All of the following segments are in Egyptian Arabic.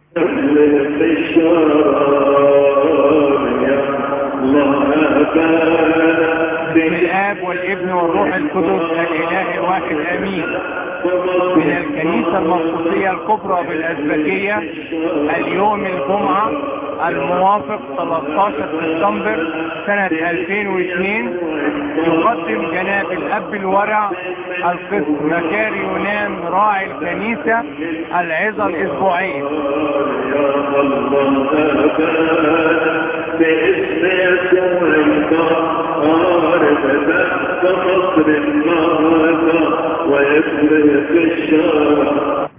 من الاب والابن والروح القدس الاله الواحد امين من الكنيسة المرقسية الكبرى بالأزبكية اليوم الجمعة الموافق 13 سبتمبر سنة 2002 يقدم جناب الأب الورع القس مكاري يونان راعي الكنيسة العظة الأسبوعية باسم يسوع القهار فتحت مصر النهارده ويفرق في الشارع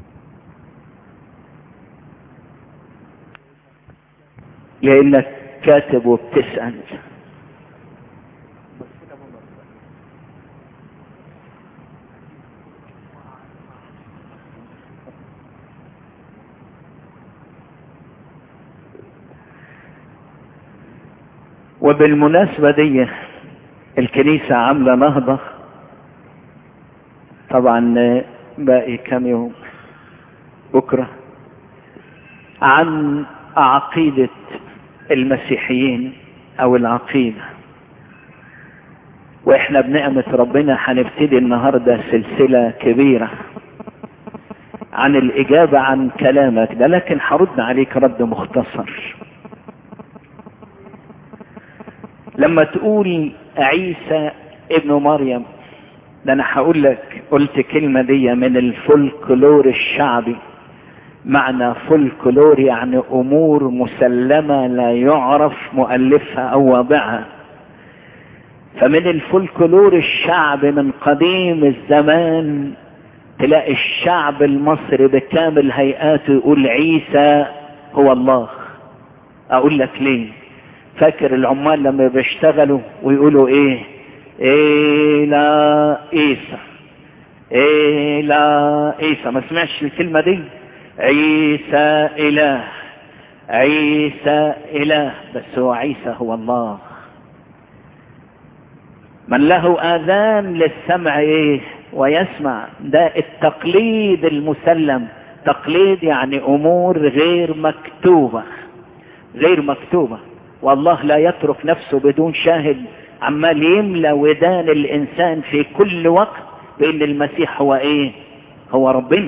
لانك كاتب وبتسأل وبالمناسبة دي الكنيسة عاملة نهضة طبعا باقي كام يوم بكرة عن عقيدة المسيحيين او العقيدة واحنا بنعمة ربنا هنبتدي النهاردة سلسلة كبيرة عن الاجابة عن كلامك ده لكن هرد عليك رد مختصر لما تقول عيسى ابن مريم ده انا هقول لك قلت كلمة دي من الفولكلور الشعبي معنى فولكلور يعني امور مسلمة لا يعرف مؤلفها او واضعها فمن الفولكلور الشعبي من قديم الزمان تلاقي الشعب المصري بكامل هيئاته يقول عيسى هو الله اقول لك ليه فاكر العمال لما بيشتغلوا ويقولوا ايه ايه لا عيسى ايه لا عيسى ما سمعش الكلمة دي عيسى اله عيسى اله بس هو عيسى هو الله من له اذان للسمع ايه ويسمع ده التقليد المسلم تقليد يعني امور غير مكتوبة غير مكتوبة والله لا يترك نفسه بدون شاهد عمال يملى ودان الانسان في كل وقت بان المسيح هو ايه هو ربنا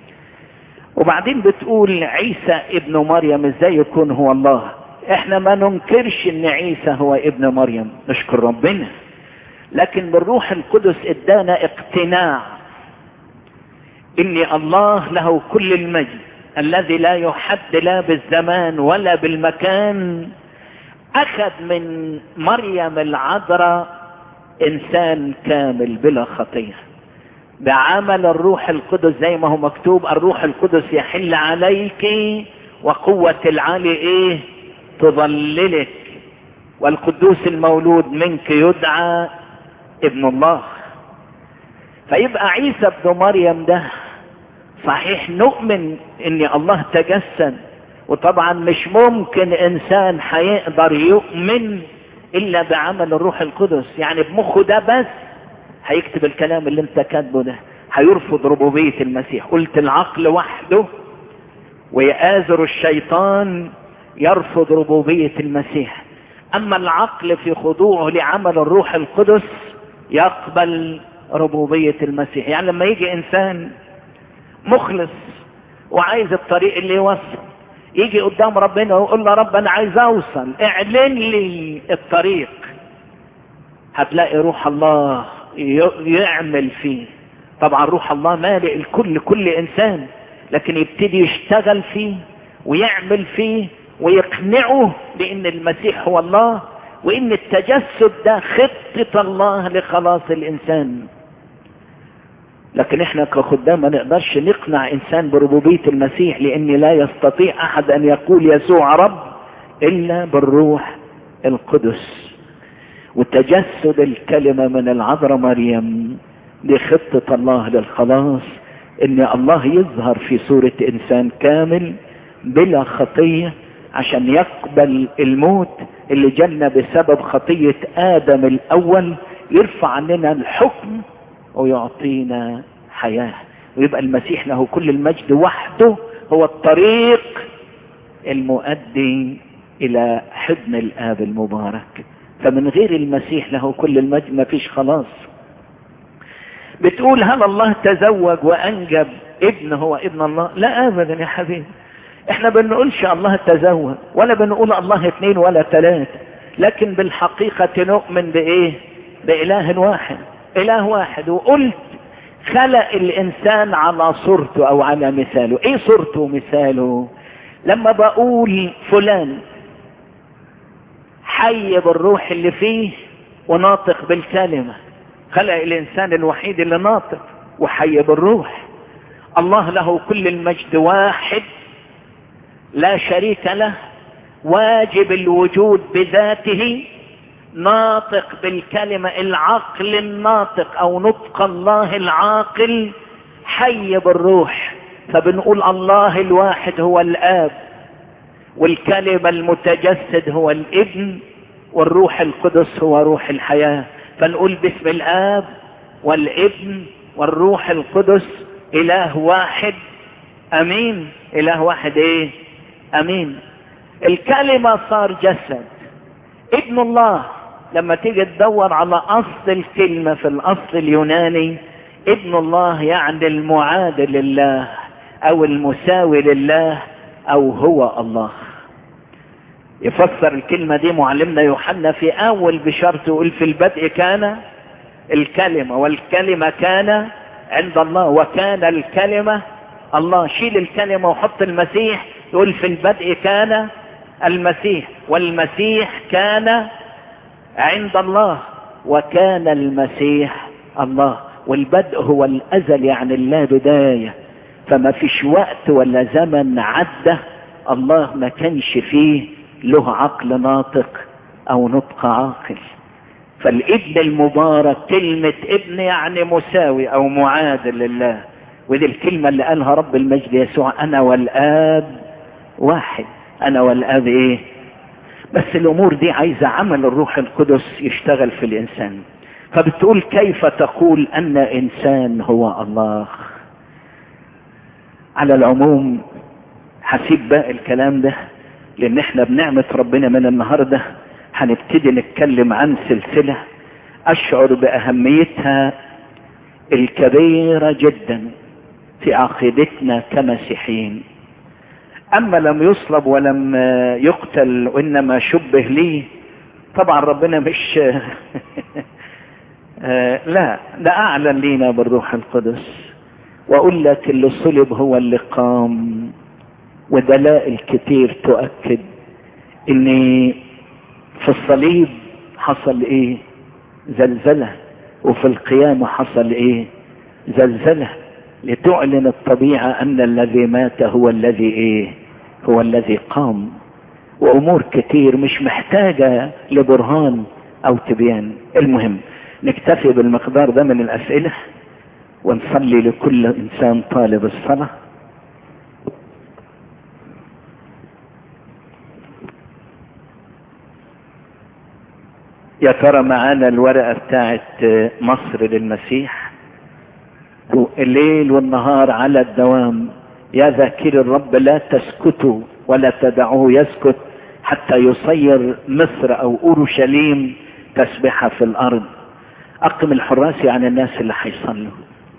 وبعدين بتقول عيسى ابن مريم ازاي يكون هو الله احنا ما ننكرش ان عيسى هو ابن مريم نشكر ربنا لكن بالروح القدس ادانا اقتناع ان الله له كل المجد الذي لا يحد لا بالزمان ولا بالمكان اخذ من مريم العذراء انسان كامل بلا خطيه بعمل الروح القدس زي ما هو مكتوب الروح القدس يحل عليك وقوة العالي ايه تظللك والقدوس المولود منك يدعى ابن الله فيبقى عيسى ابن مريم ده صحيح نؤمن ان الله تجسد وطبعا مش ممكن انسان هيقدر يؤمن الا بعمل الروح القدس يعني بمخه ده بس هيكتب الكلام اللي انت كاتبه ده هيرفض ربوبية المسيح قلت العقل وحده ويآزر الشيطان يرفض ربوبية المسيح اما العقل في خضوعه لعمل الروح القدس يقبل ربوبية المسيح يعني لما يجي انسان مخلص وعايز الطريق اللي يوصل يجي قدام ربنا ويقول له رب انا عايز اوصل اعلن لي الطريق هتلاقي روح الله يعمل فيه طبعا روح الله مالئ الكل كل انسان لكن يبتدي يشتغل فيه ويعمل فيه ويقنعه بان المسيح هو الله وان التجسد ده خطة الله لخلاص الانسان لكن احنا كخدام ما نقدرش نقنع انسان بربوبية المسيح لان لا يستطيع احد ان يقول يسوع رب الا بالروح القدس وتجسد الكلمة من العذراء مريم دي خطة الله للخلاص ان الله يظهر في صورة انسان كامل بلا خطية عشان يقبل الموت اللي جالنا بسبب خطية ادم الاول يرفع عننا الحكم ويعطينا حياة ويبقى المسيح له كل المجد وحده هو الطريق المؤدي الى حضن الاب المبارك فمن غير المسيح له كل المجد ما فيش خلاص بتقول هل الله تزوج وانجب ابن هو ابن الله لا ابدا يا حبيبي احنا بنقولش الله تزوج ولا بنقول الله اثنين ولا ثلاثة لكن بالحقيقة نؤمن بايه باله واحد اله واحد وقلت خلق الانسان على صورته او على مثاله ايه صورته ومثاله لما بقول فلان حي بالروح اللي فيه وناطق بالكلمة خلق الانسان الوحيد اللي ناطق وحي بالروح الله له كل المجد واحد لا شريك له واجب الوجود بذاته ناطق بالكلمة العقل الناطق او نطق الله العاقل حي بالروح فبنقول الله الواحد هو الاب والكلمة المتجسد هو الابن والروح القدس هو روح الحياة فنقول باسم الاب والابن والروح القدس اله واحد امين اله واحد ايه امين الكلمة صار جسد ابن الله لما تيجي تدور على اصل الكلمة في الاصل اليوناني ابن الله يعني المعادل لله او المساوي لله او هو الله يفسر الكلمة دي معلمنا يوحنا في اول بشرته يقول في البدء كان الكلمة والكلمة كان عند الله وكان الكلمة الله شيل الكلمة وحط المسيح يقول في البدء كان المسيح والمسيح كان عند الله وكان المسيح الله والبدء هو الازل يعني اللا بداية فما فيش وقت ولا زمن عدى الله ما كانش فيه له عقل ناطق او نطق عاقل فالابن المبارك كلمة ابن يعني مساوي او معادل لله ودي الكلمة اللي قالها رب المجد يسوع انا والاب واحد انا والاب ايه بس الامور دي عايزة عمل الروح القدس يشتغل في الانسان فبتقول كيف تقول ان انسان هو الله على العموم هسيب باقي الكلام ده لان احنا بنعمة ربنا من النهاردة هنبتدي نتكلم عن سلسلة اشعر باهميتها الكبيرة جدا في عقيدتنا كمسيحيين اما لم يصلب ولم يقتل وانما شبه لي طبعا ربنا مش لا ده اعلن لينا بالروح القدس واقول لك اللي صلب هو اللي قام ودلائل كتير تؤكد ان في الصليب حصل ايه زلزلة وفي القيامة حصل ايه زلزلة لتعلن الطبيعة ان الذي مات هو الذي ايه هو الذي قام وامور كتير مش محتاجة لبرهان او تبيان المهم نكتفي بالمقدار ده من الاسئلة ونصلي لكل انسان طالب الصلاة يا ترى معانا الورقة بتاعت مصر للمسيح الليل والنهار على الدوام يا ذاكر الرب لا تسكتوا ولا تدعوه يسكت حتى يصير مصر او اورشليم تسبحة في الارض اقم الحراس يعني الناس اللي هيصلوا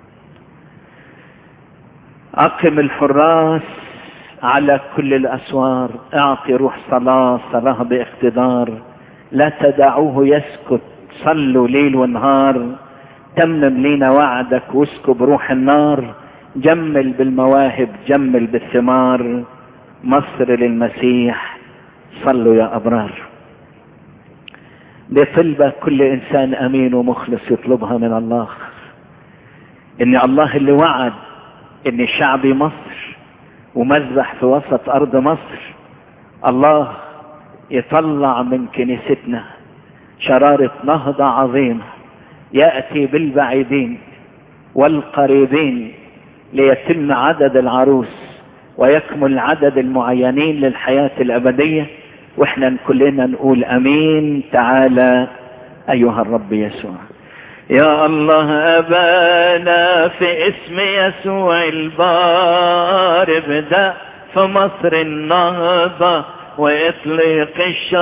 اقم الحراس على كل الاسوار اعطي روح صلاة صلاة باقتدار لا تدعوه يسكت صلوا ليل ونهار تمم لينا وعدك واسكب روح النار جمل بالمواهب جمل بالثمار مصر للمسيح صلوا يا أبرار دي طلبة كل إنسان أمين ومخلص يطلبها من الله إن الله اللي وعد إن شعب مصر ومذبح في وسط أرض مصر الله يطلع من كنيستنا شرارة نهضة عظيمة يأتي بالبعيدين والقريبين ليتم عدد العروس ويكمل عدد المعينين للحياة الأبدية واحنا كلنا نقول أمين تعالى أيها الرب يسوع يا الله أبانا في اسم يسوع البار ابدأ في مصر النهضة وإطلق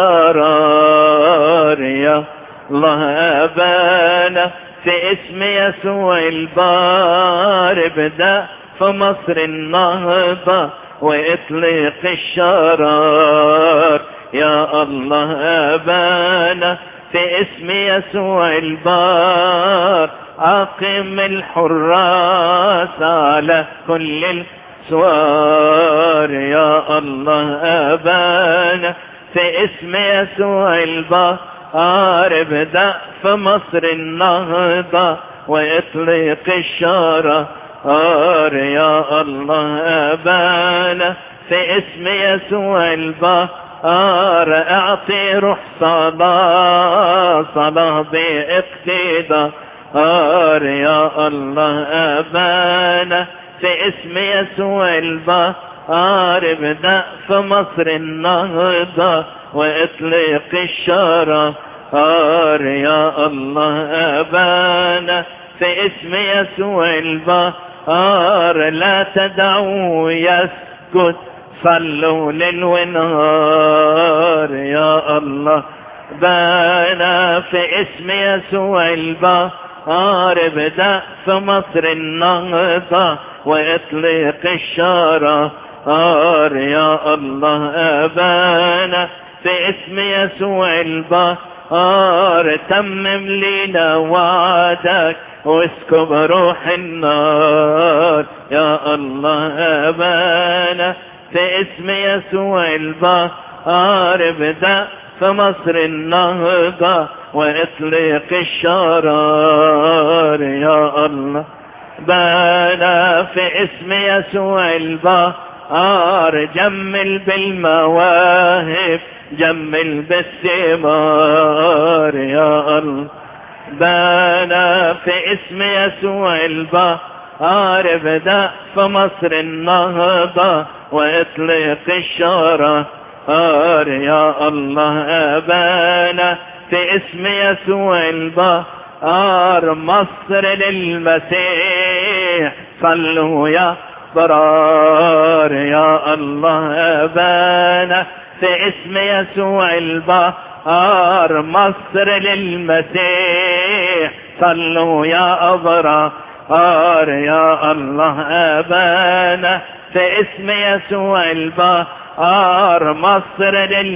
الشرار يا الله أبانا في اسم يسوع البار ابدأ في مصر النهضة وإطلق الشرار يا الله أبانا في اسم يسوع البار أقم الحراس على كل السوار يا الله أبانا في اسم يسوع البار ابدأ في مصر النهضة وإطلق الشارة آر يا الله أبانا في اسم يسوع البار اعطي روح صلاة صلاة باقتدار آر يا الله أبانا في اسم يسوع البار ابدأ في مصر النهضة واطلق الشارة آر يا الله أبانا في اسم يسوع البار لا تدعوا يسكت صلوا ليل ونهار يا الله بانا في اسم يسوع البار ابدأ في مصر النهضة واطلق الشارة آر يا الله أبانا في اسم يسوع البار تمم لنا وعدك واسكب روح النار يا الله أبانا في اسم يسوع البار ابدأ في مصر النهضة واطلق الشرار يا الله بانا في اسم يسوع البار جمل بالمواهب جمل بالثمار يا الله بانا في اسم يسوع البار ابدأ في مصر النهضة واطلق الشارة آر يا الله أبانا في اسم يسوع البار مصر للمسيح صلوا يا برار يا الله أبانا في اسم يسوع البار مصر للمسيح صلوا يا أبرار يا الله أبانا في اسم يسوع البار مصر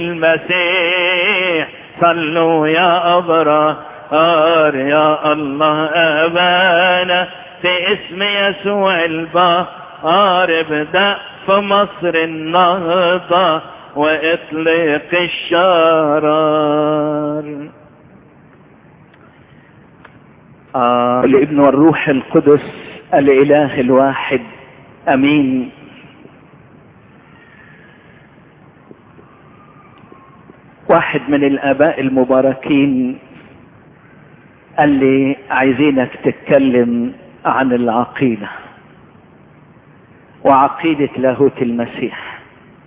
للمسيح صلوا يا أبرار يا الله أبانا في اسم يسوع البار ابدأ في مصر النهضة واطلق الشرار آه الابن والروح القدس الاله الواحد امين واحد من الاباء المباركين قال لي عايزينك تتكلم عن العقيدة وعقيدة لاهوت المسيح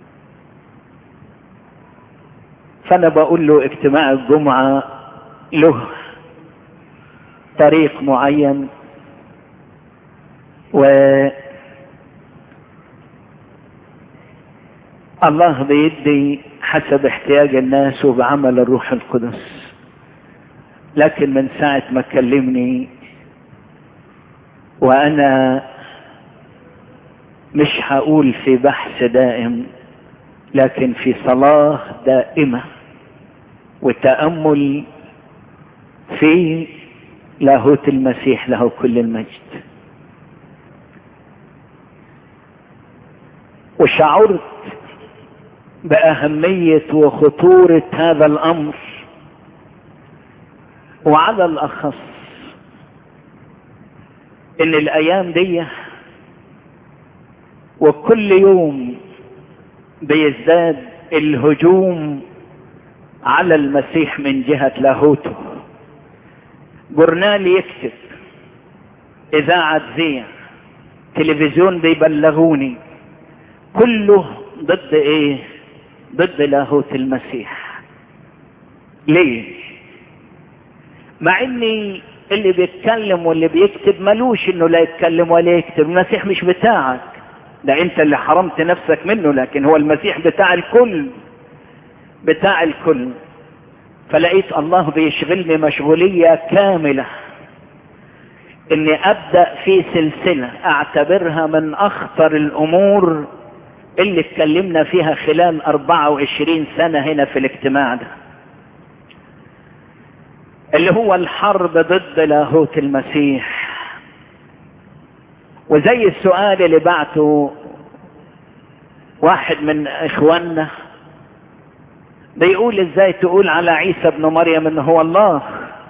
فانا بقول له اجتماع الجمعة له طريق معين و الله بيدي حسب احتياج الناس وبعمل الروح القدس لكن من ساعة ما كلمني وانا مش هقول في بحث دائم لكن في صلاة دائمة وتأمل في لاهوت المسيح له كل المجد وشعرت بأهمية وخطورة هذا الأمر وعلى الأخص إن الأيام دي وكل يوم بيزداد الهجوم على المسيح من جهة لاهوته جورنال يكتب إذاعة ذيع تلفزيون بيبلغوني كله ضد ايه ضد لاهوت المسيح ليه مع اني اللي بيتكلم واللي بيكتب ملوش انه لا يتكلم ولا يكتب المسيح مش بتاعك ده انت اللي حرمت نفسك منه لكن هو المسيح بتاع الكل بتاع الكل فلقيت الله بيشغلني مشغولية كاملة اني ابدأ في سلسلة اعتبرها من اخطر الامور اللي اتكلمنا فيها خلال 24 سنة هنا في الاجتماع ده اللي هو الحرب ضد لاهوت المسيح وزي السؤال اللي بعته واحد من اخواننا بيقول ازاي تقول على عيسى ابن مريم ان هو الله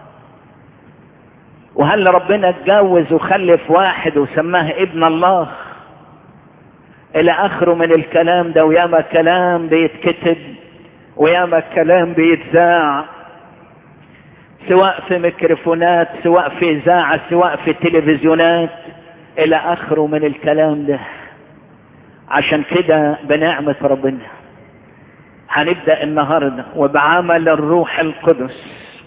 وهل ربنا اتجوز وخلف واحد وسماه ابن الله الى اخره من الكلام ده وياما كلام بيتكتب وياما كلام بيتذاع سواء في ميكروفونات سواء في اذاعه سواء في تلفزيونات الى اخره من الكلام ده عشان كده بنعمه ربنا هنبدا النهارده وبعمل الروح القدس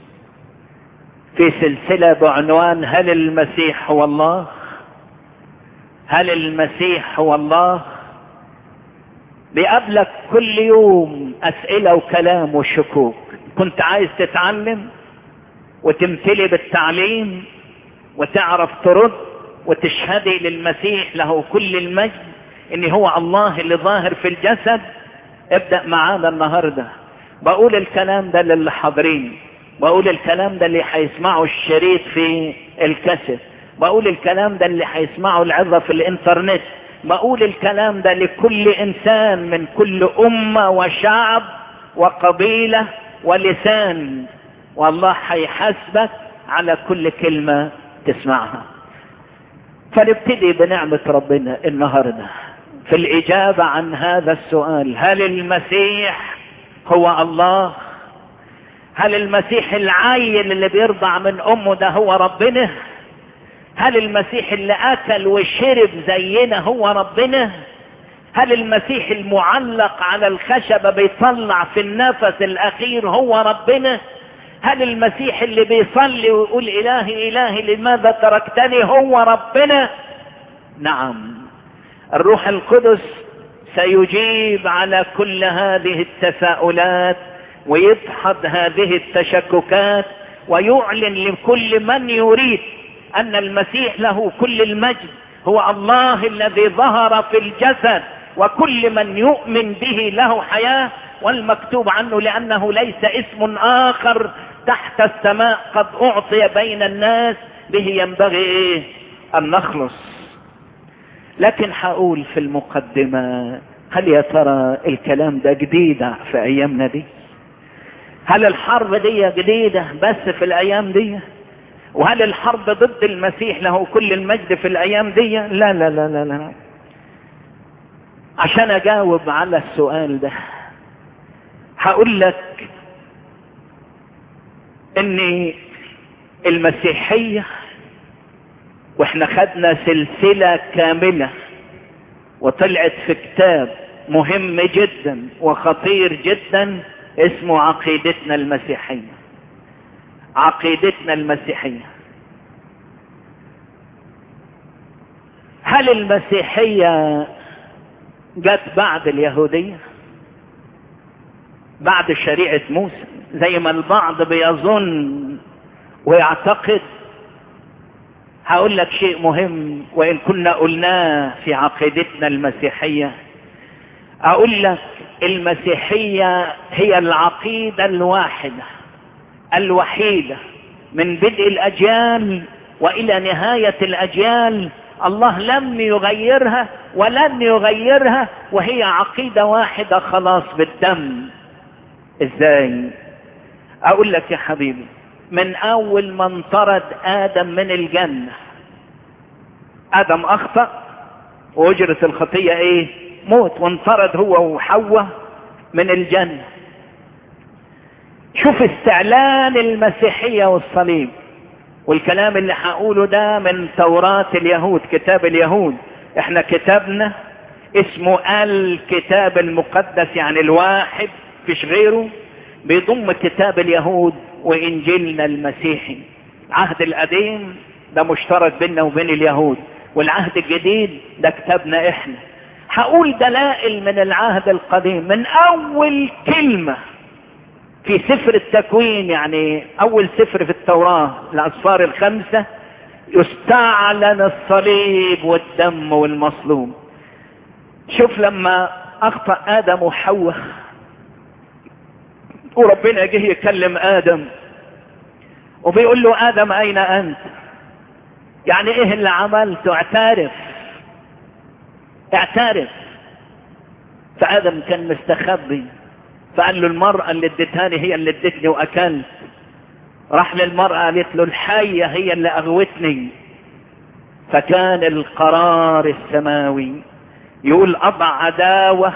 في سلسله بعنوان هل المسيح هو الله هل المسيح هو الله بيقابلك كل يوم اسئله وكلام وشكوك كنت عايز تتعلم وتمتلي بالتعليم وتعرف ترد وتشهدي للمسيح له كل المجد ان هو الله اللي ظاهر في الجسد ابدأ معانا النهاردة بقول الكلام ده للي حاضرين بقول الكلام ده اللي هيسمعوا الشريط في الكاسيت بقول الكلام ده اللي هيسمعوا العظة في الانترنت بقول الكلام ده لكل انسان من كل امة وشعب وقبيلة ولسان والله هيحاسبك على كل كلمة تسمعها فنبتدي بنعمة ربنا النهاردة في الإجابة عن هذا السؤال هل المسيح هو الله هل المسيح العيل اللي بيرضع من أمه ده هو ربنا هل المسيح اللي أكل وشرب زينا هو ربنا هل المسيح المعلق على الخشبة بيطلع في النفس الأخير هو ربنا هل المسيح اللي بيصلي ويقول إلهي إلهي لماذا تركتني هو ربنا نعم الروح القدس سيجيب على كل هذه التساؤلات ويدحض هذه التشككات ويعلن لكل من يريد أن المسيح له كل المجد هو الله الذي ظهر في الجسد وكل من يؤمن به له حياة والمكتوب عنه لأنه ليس اسم آخر تحت السماء قد أعطي بين الناس به ينبغي إيه أن نخلص لكن هقول في المقدمة هل يا ترى الكلام ده جديد في أيامنا دي هل الحرب دي جديدة بس في الأيام دي وهل الحرب ضد المسيح له كل المجد في الأيام دي لا لا لا لا, لا. عشان أجاوب على السؤال ده هقول لك ان المسيحية واحنا خدنا سلسلة كاملة وطلعت في كتاب مهم جدا وخطير جدا اسمه عقيدتنا المسيحية عقيدتنا المسيحية هل المسيحية جت بعد اليهودية بعد شريعة موسى زي ما البعض بيظن ويعتقد هقول لك شيء مهم وإن كنا قلناه في عقيدتنا المسيحية أقول لك المسيحية هي العقيدة الواحدة الوحيدة من بدء الأجيال وإلى نهاية الأجيال الله لم يغيرها ولن يغيرها وهي عقيدة واحدة خلاص بالدم ازاي اقول لك يا حبيبي من اول ما انطرد ادم من الجنة ادم اخطأ واجرة الخطية ايه موت وانطرد هو وحواء من الجنة شوف استعلان المسيحية والصليب والكلام اللي هقوله ده من توراة اليهود كتاب اليهود احنا كتابنا اسمه الكتاب المقدس يعني الواحد فيش غيره بيضم كتاب اليهود وانجيلنا المسيحي العهد القديم ده مشترك بيننا وبين اليهود والعهد الجديد ده كتابنا احنا هقول دلائل من العهد القديم من اول كلمة في سفر التكوين يعني اول سفر في التوراة الاصفار الخمسة يستعلن الصليب والدم والمصلوب شوف لما اخطأ ادم وحواء وربنا جه يكلم ادم وبيقول له ادم اين انت يعني ايه اللي عملته اعترف اعترف فادم كان مستخبي فقال له المرأة اللي اديتهاني هي اللي ادتني واكلت راح للمرأة قالت له الحية هي اللي اغوتني فكان القرار السماوي يقول اضع عداوة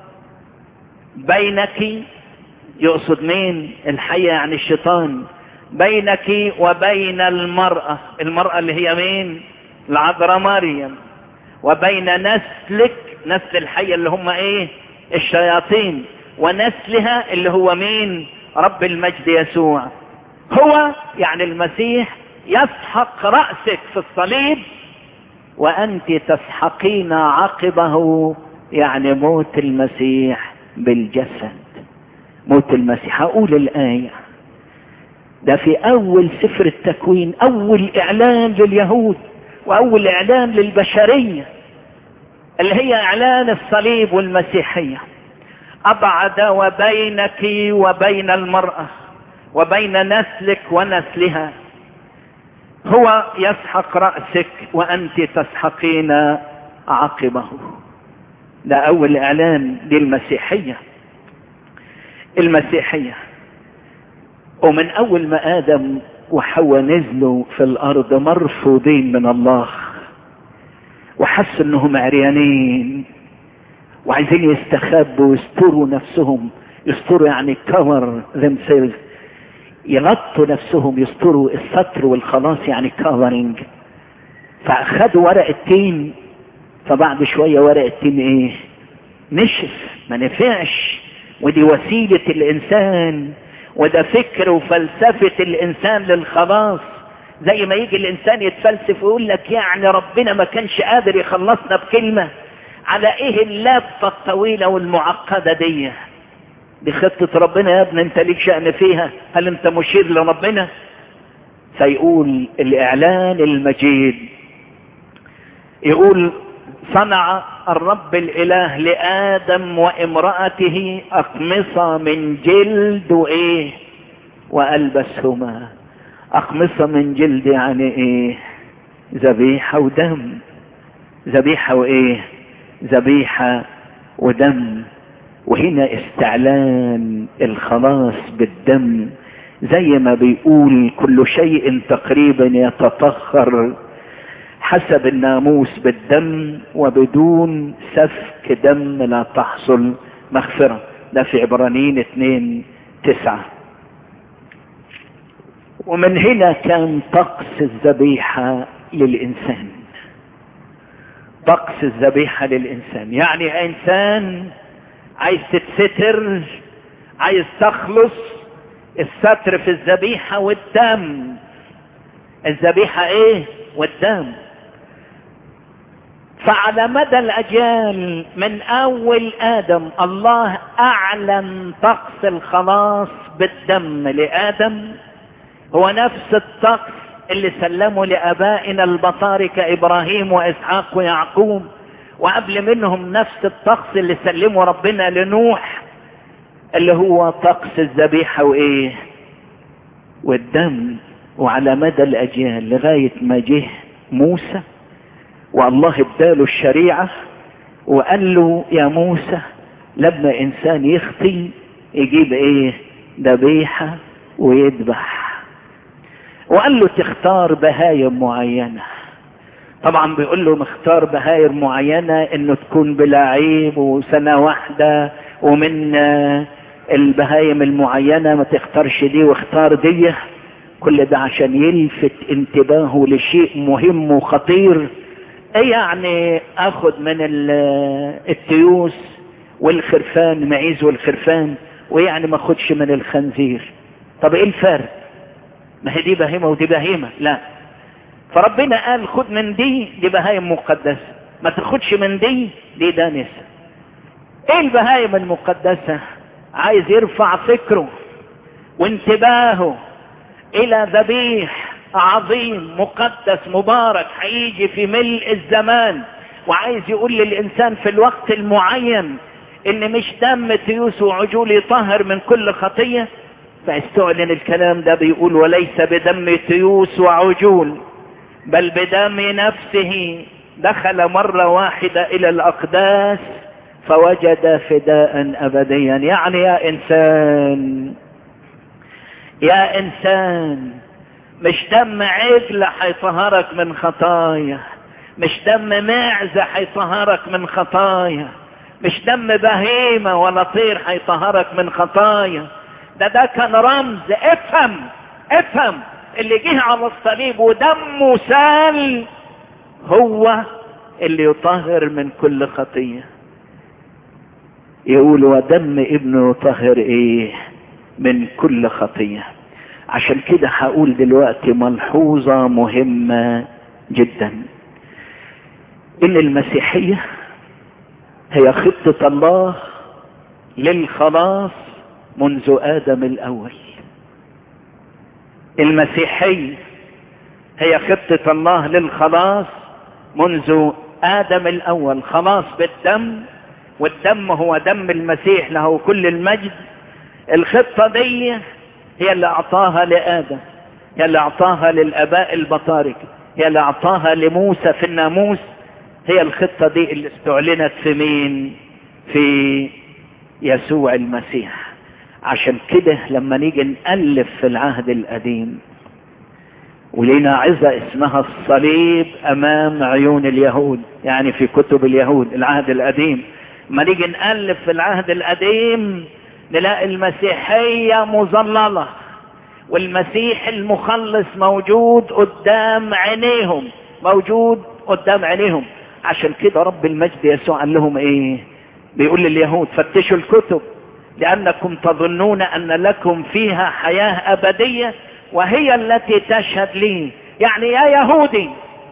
بينك يقصد مين الحية يعني الشيطان بينك وبين المرأة المرأة اللي هي مين العذراء مريم وبين نسلك نسل الحية اللي هم ايه الشياطين ونسلها اللي هو مين رب المجد يسوع هو يعني المسيح يسحق رأسك في الصليب وأنت تسحقين عقبه يعني موت المسيح بالجسد موت المسيح هقول الآية ده في أول سفر التكوين أول إعلان لليهود وأول إعلان للبشرية اللي هي إعلان الصليب والمسيحية أبعد وبينك وبين المرأة وبين نسلك ونسلها هو يسحق رأسك وأنت تسحقين عقبه ده أول إعلان للمسيحية المسيحية ومن أول ما آدم وحواء نزلوا في الأرض مرفوضين من الله وحسوا أنهم عريانين وعايزين يستخبوا ويستروا نفسهم يستروا يعني كفر themselves يغطوا نفسهم يستروا الستر والخلاص يعني كفرنج فأخذوا ورق التين فبعد شوية ورق التين ايه نشف ما نفعش ودي وسيلة الإنسان وده فكر وفلسفة الإنسان للخلاص زي ما يجي الإنسان يتفلسف ويقول لك يعني ربنا ما كانش قادر يخلصنا بكلمة على ايه اللفة الطويلة والمعقدة دي دي خطة ربنا يا ابني انت ليك شأن فيها هل انت مشير لربنا فيقول الاعلان المجيد يقول صنع الرب الاله لادم وامرأته اقمصة من جلد وايه والبسهما اقمصة من جلد يعني ايه ذبيحة ودم ذبيحة وايه ذبيحة ودم وهنا استعلان الخلاص بالدم زي ما بيقول كل شيء تقريبا يتطهر حسب الناموس بالدم وبدون سفك دم لا تحصل مغفرة ده في عبرانيين اتنين تسعة ومن هنا كان طقس الذبيحة للإنسان طقس الذبيحة للإنسان يعني إنسان عايز تتستر عايز تخلص الستر في الذبيحة والدم الذبيحة ايه والدم فعلى مدى الأجيال من أول آدم الله أعلن طقس الخلاص بالدم لآدم هو نفس الطقس اللي سلموا لابائنا البطاركة ابراهيم واسحاق ويعقوب وقبل منهم نفس الطقس اللي سلمه ربنا لنوح اللي هو طقس الذبيحة وايه والدم وعلى مدى الاجيال لغاية ما جه موسى والله اداله الشريعة وقال له يا موسى لما انسان يخطي يجيب ايه ذبيحة ويذبح وقال له تختار بهايم معينة طبعا بيقول له مختار بهايم معينة انه تكون بلا عيب وسنة واحدة ومن البهايم المعينة ما تختارش دي واختار دي كل ده عشان يلفت انتباهه لشيء مهم وخطير ايه يعني اخد من التيوس والخرفان معيز والخرفان ويعني ما اخدش من الخنزير طب ايه الفرق ما هي دي بهيمة ودي بهيمة لا فربنا قال خد من دي دي بهايم مقدسة ما تاخدش من دي دي دانسة ايه البهايم المقدسة عايز يرفع فكره وانتباهه الى ذبيح عظيم مقدس مبارك هيجي في ملء الزمان وعايز يقول للانسان في الوقت المعين ان مش دم تيوس وعجول يطهر من كل خطية فاستعلن الكلام ده بيقول وليس بدم تيوس وعجول بل بدم نفسه دخل مرة واحدة الى الاقداس فوجد فداء ابديا يعني يا انسان يا انسان مش دم عجل هيطهرك من خطايا مش دم معزة هيطهرك من خطايا مش دم بهيمة ولا طير هيطهرك من خطايا ده ده كان رمز افهم افهم اللي جه على الصليب ودمه سال هو اللي يطهر من كل خطية يقول ودم ابنه يطهر ايه من كل خطية عشان كده هقول دلوقتي ملحوظة مهمة جدا ان المسيحية هي خطة الله للخلاص منذ ادم الاول المسيحية هي خطة الله للخلاص منذ ادم الاول خلاص بالدم والدم هو دم المسيح له كل المجد الخطة دي هي اللي اعطاها لادم هي اللي اعطاها للاباء البطارك هي اللي اعطاها لموسى في الناموس هي الخطة دي اللي استعلنت في مين في يسوع المسيح عشان كده لما نيجي نألف في العهد القديم ولينا عظة اسمها الصليب امام عيون اليهود يعني في كتب اليهود العهد القديم ما نيجي نألف في العهد القديم نلاقي المسيحية مظللة والمسيح المخلص موجود قدام عينيهم موجود قدام عينيهم عشان كده رب المجد يسوع قال لهم ايه بيقول لليهود فتشوا الكتب لانكم تظنون ان لكم فيها حياة ابدية وهي التي تشهد لي يعني يا يهودي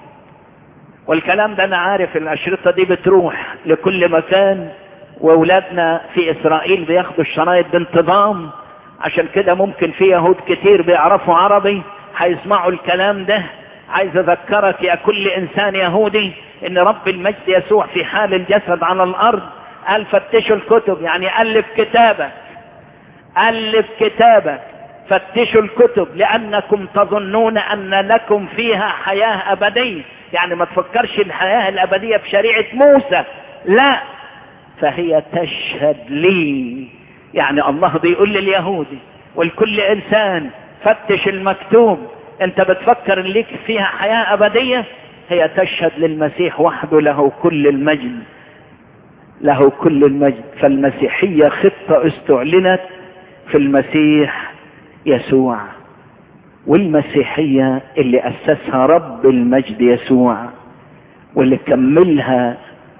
والكلام ده انا عارف الاشرطة دي بتروح لكل مكان واولادنا في اسرائيل بياخدوا الشرايط بانتظام عشان كده ممكن في يهود كتير بيعرفوا عربي هيسمعوا الكلام ده عايز اذكرك يا كل انسان يهودي ان رب المجد يسوع في حال الجسد على الارض قال فتشوا الكتب يعني الف كتابك الف كتابك فتشوا الكتب لانكم تظنون ان لكم فيها حياة ابدية يعني ما تفكرش الحياة الابدية في شريعة موسى لا فهي تشهد لي يعني الله بيقول لليهودي ولكل انسان فتش المكتوب انت بتفكر ان ليك فيها حياة ابدية هي تشهد للمسيح وحده له كل المجد له كل المجد فالمسيحية خطة استعلنت في المسيح يسوع والمسيحية اللي أسسها رب المجد يسوع واللي كملها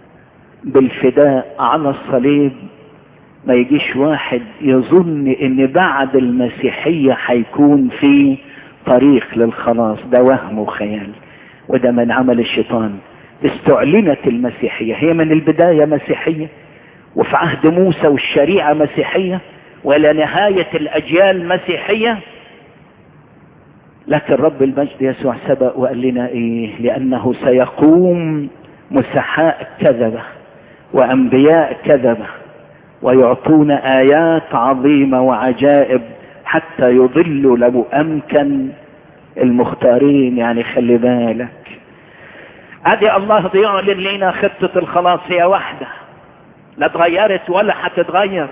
بالفداء على الصليب ما يجيش واحد يظن ان بعد المسيحية هيكون في طريق للخلاص ده وهم وخيال وده من عمل الشيطان استعلنت المسيحية هي من البداية مسيحية وفي عهد موسى والشريعة مسيحية ولا نهاية الأجيال مسيحية لكن رب المجد يسوع سبق وقال لنا ايه لأنه سيقوم مسحاء كذبة وأنبياء كذبة ويعطون آيات عظيمة وعجائب حتى يضلوا لو أمكن المختارين يعني خلي بالك ادي الله بيعلن لنا خطة الخلاص هي واحدة لا اتغيرت ولا هتتغير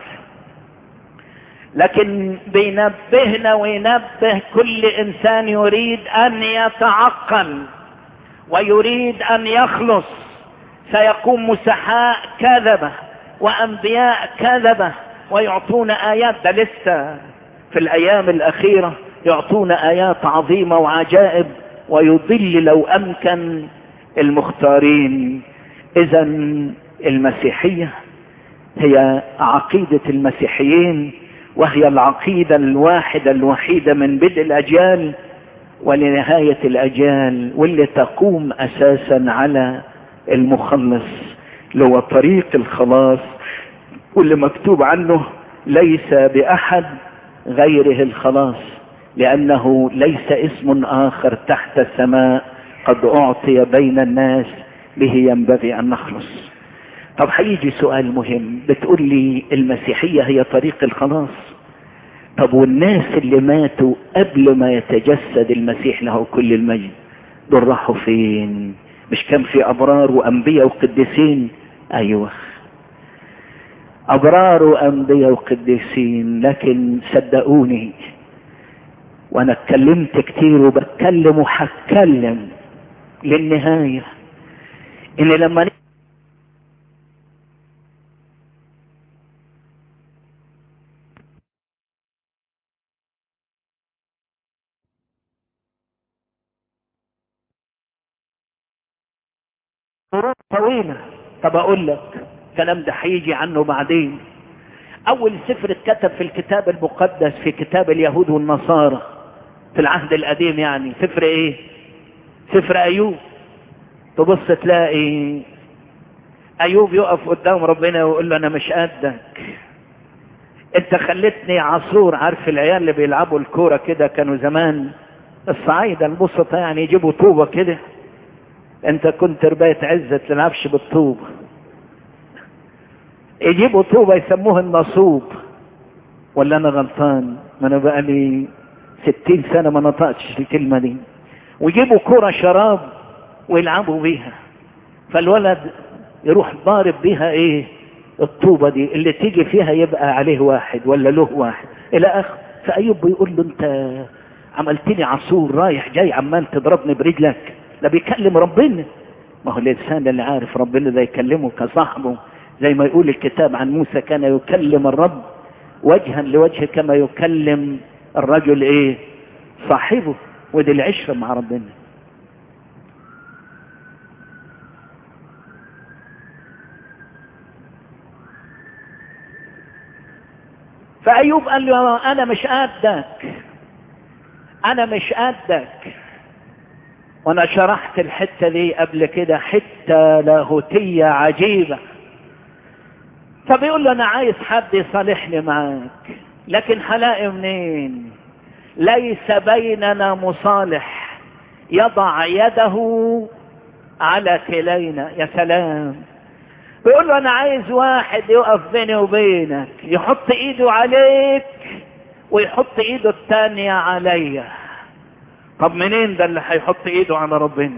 لكن بينبهنا وينبه كل انسان يريد ان يتعقل ويريد ان يخلص سيقوم مسحاء كذبة وانبياء كذبة ويعطون ايات ده لسه في الايام الاخيرة يعطون ايات عظيمة وعجائب ويضل لو امكن المختارين اذا المسيحية هي عقيدة المسيحيين وهي العقيدة الواحدة الوحيدة من بدء الاجيال ولنهاية الاجيال واللي تقوم اساسا على المخلص اللي هو طريق الخلاص واللي مكتوب عنه ليس بأحد غيره الخلاص لأنه ليس اسم آخر تحت السماء قد أعطي بين الناس به ينبغي أن نخلص طب هيجي سؤال مهم بتقول لي المسيحية هي طريق الخلاص طب والناس اللي ماتوا قبل ما يتجسد المسيح له كل المجد دول راحوا فين مش كان في أبرار وأنبياء وقديسين أيوه أبرار وأنبياء وقديسين لكن صدقوني وأنا اتكلمت كتير وبتكلم وهتكلم للنهاية إن لما قرون طويلة طب اقول لك الكلام ده هيجي عنه بعدين اول سفر اتكتب في الكتاب المقدس في كتاب اليهود والنصارى في العهد القديم يعني سفر ايه سفر ايوب تبص تلاقي ايوب يقف قدام ربنا ويقول له انا مش قدك انت خلتني عصور عارف العيال اللي بيلعبوا الكوره كده كانوا زمان الصعايده البسطه يعني يجيبوا طوبه كده انت كنت رباية عزة تلعبش بالطوب يجيبوا طوبة يسموها النصوب ولا انا غلطان ما انا بقى لي ستين سنة ما نطقتش الكلمة دي ويجيبوا كرة شراب ويلعبوا بيها فالولد يروح ضارب بيها ايه الطوبة دي اللي تيجي فيها يبقى عليه واحد ولا له واحد الى اخر فايوب بيقول له انت عملتني عصور رايح جاي عمال تضربني برجلك ده بيكلم ربنا ما هو الانسان اللي عارف ربنا ده يكلمه كصاحبه زي ما يقول الكتاب عن موسى كان يكلم الرب وجها لوجه كما يكلم الرجل ايه صاحبه ودي العشره مع ربنا فأيوب قال له أنا مش قدك أنا مش قدك وانا شرحت الحتة دي قبل كده حتة لاهوتية عجيبة فبيقول له انا عايز حد يصالحني معاك لكن هلاقي منين ليس بيننا مصالح يضع يده على كلينا يا سلام بيقول له انا عايز واحد يقف بيني وبينك يحط ايده عليك ويحط ايده التانية عليا طب منين ده اللي هيحط ايده على ربنا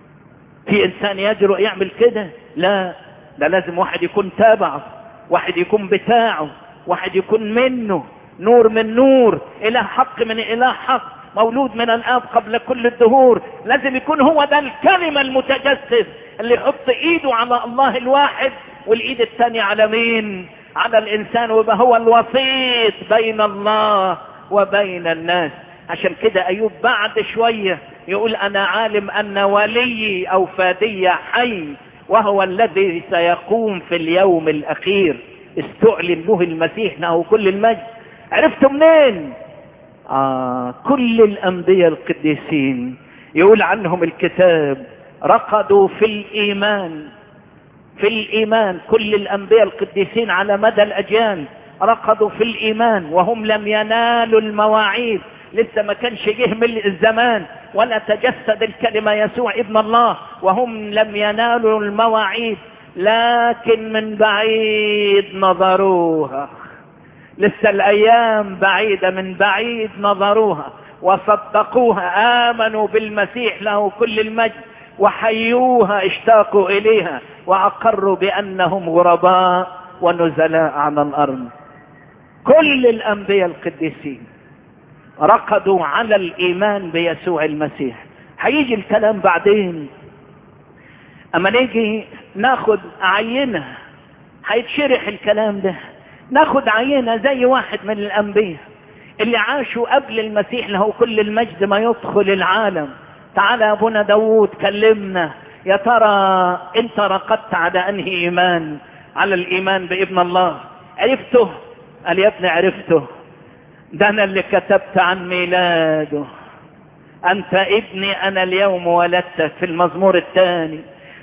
في انسان يجرؤ يعمل كده لا ده لازم واحد يكون تابعه واحد يكون بتاعه واحد يكون منه نور من نور اله حق من اله حق مولود من الاب قبل كل الدهور لازم يكون هو ده الكلمة المتجسد اللي يحط ايده على الله الواحد والايد الثانية على مين على الانسان ويبقى هو الوسيط بين الله وبين الناس عشان كده ايوب بعد شوية يقول انا عالم ان ولي او فادي حي وهو الذي سيقوم في اليوم الاخير استعلن له المسيح له كل المجد عرفتوا منين آه كل الانبياء القديسين يقول عنهم الكتاب رقدوا في الايمان في الايمان كل الانبياء القديسين على مدى الاجيال رقدوا في الايمان وهم لم ينالوا المواعيد لسه ما كانش جه ملء الزمان ولا تجسد الكلمة يسوع ابن الله وهم لم ينالوا المواعيد لكن من بعيد نظروها لسه الايام بعيدة من بعيد نظروها وصدقوها امنوا بالمسيح له كل المجد وحيوها اشتاقوا اليها واقروا بانهم غرباء ونزلاء على الارض كل الانبياء القديسين رقدوا على الايمان بيسوع المسيح هيجي الكلام بعدين اما نيجي ناخد عينة هيتشرح الكلام ده ناخد عينة زي واحد من الانبياء اللي عاشوا قبل المسيح له كل المجد ما يدخل العالم تعالى يا ابونا داوود كلمنا يا ترى انت رقدت على انهي ايمان على الايمان بابن الله عرفته قال يا ابني عرفته ده انا اللي كتبت عن ميلاده انت ابني انا اليوم ولدتك في المزمور الثاني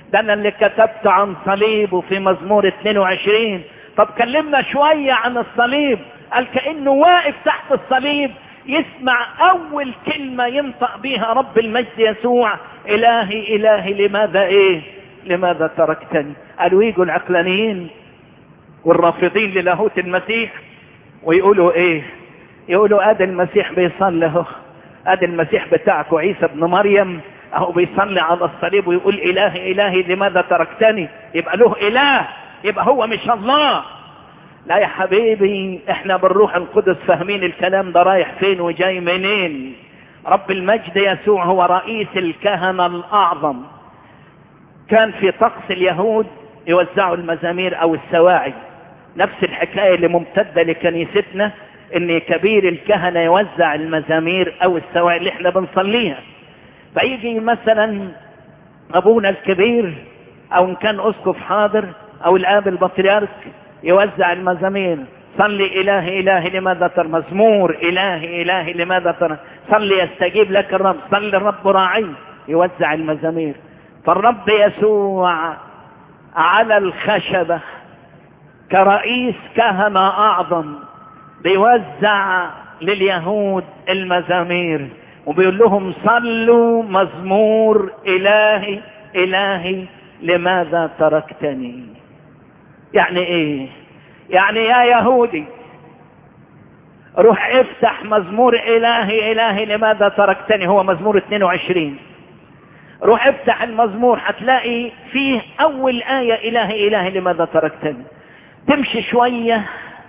ده انا اللي كتبت عن صليبه في مزمور 22 طب كلمنا شوية عن الصليب قال كأنه واقف تحت الصليب يسمع اول كلمة ينطق بها رب المجد يسوع الهي الهي لماذا ايه لماذا تركتني قالوا يجوا العقلانيين والرافضين للاهوت المسيح ويقولوا ايه يقولوا ادي المسيح بيصلي اهو ادي المسيح بتاعكم عيسى ابن مريم اهو بيصلي على الصليب ويقول الهي الهي لماذا تركتني يبقى له اله يبقى هو مش الله لا يا حبيبي احنا بالروح القدس فاهمين الكلام ده رايح فين وجاي منين رب المجد يسوع هو رئيس الكهنة الاعظم كان في طقس اليهود يوزعوا المزامير او السواعي نفس الحكاية اللي ممتدة لكنيستنا ان كبير الكهنة يوزع المزامير او السواعي اللي احنا بنصليها فيجي مثلا ابونا الكبير او ان كان اسقف حاضر او الاب البطريرك يوزع المزامير صلي الهي الهي لماذا ترى مزمور الهي الهي لماذا ترى صلي يستجيب لك الرب صلي الرب راعي يوزع المزامير فالرب يسوع على الخشبة كرئيس كهنة اعظم بيوزع لليهود المزامير وبيقول لهم صلوا مزمور الهي الهي لماذا تركتني يعني ايه يعني يا يهودي روح افتح مزمور الهي الهي لماذا تركتني هو مزمور 22 روح افتح المزمور هتلاقي فيه اول آية الهي الهي لماذا تركتني تمشي شوية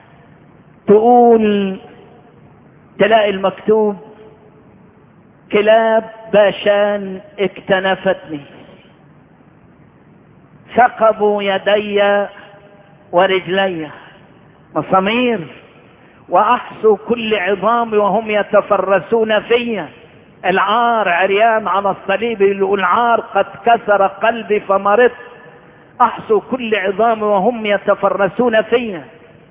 تقول تلاقي المكتوب كلاب باشان اكتنفتني ثقبوا يدي ورجلي مسامير واحصوا كل عظامي وهم يتفرسون فيا العار عريان على الصليب يقول العار قد كسر قلبي فمرضت احصوا كل عظامي وهم يتفرسون فيا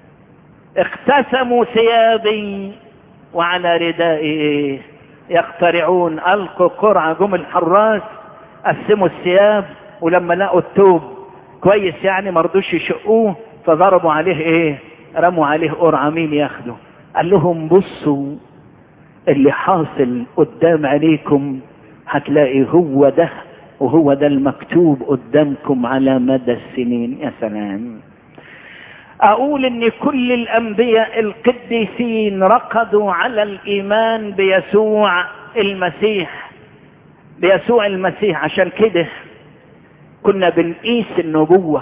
اقتسموا ثيابي وعلى ردائي يخترعون القوا قرعه جم الحراس قسموا الثياب ولما لقوا التوب كويس يعني ما رضوش يشقوه فضربوا عليه ايه رموا عليه قرعه مين ياخده قال لهم بصوا اللي حاصل قدام عينيكم هتلاقي هو ده وهو ده المكتوب قدامكم على مدى السنين يا سلام اقول ان كل الانبياء القديسين رقدوا على الايمان بيسوع المسيح بيسوع المسيح عشان كده كنا بنقيس النبوة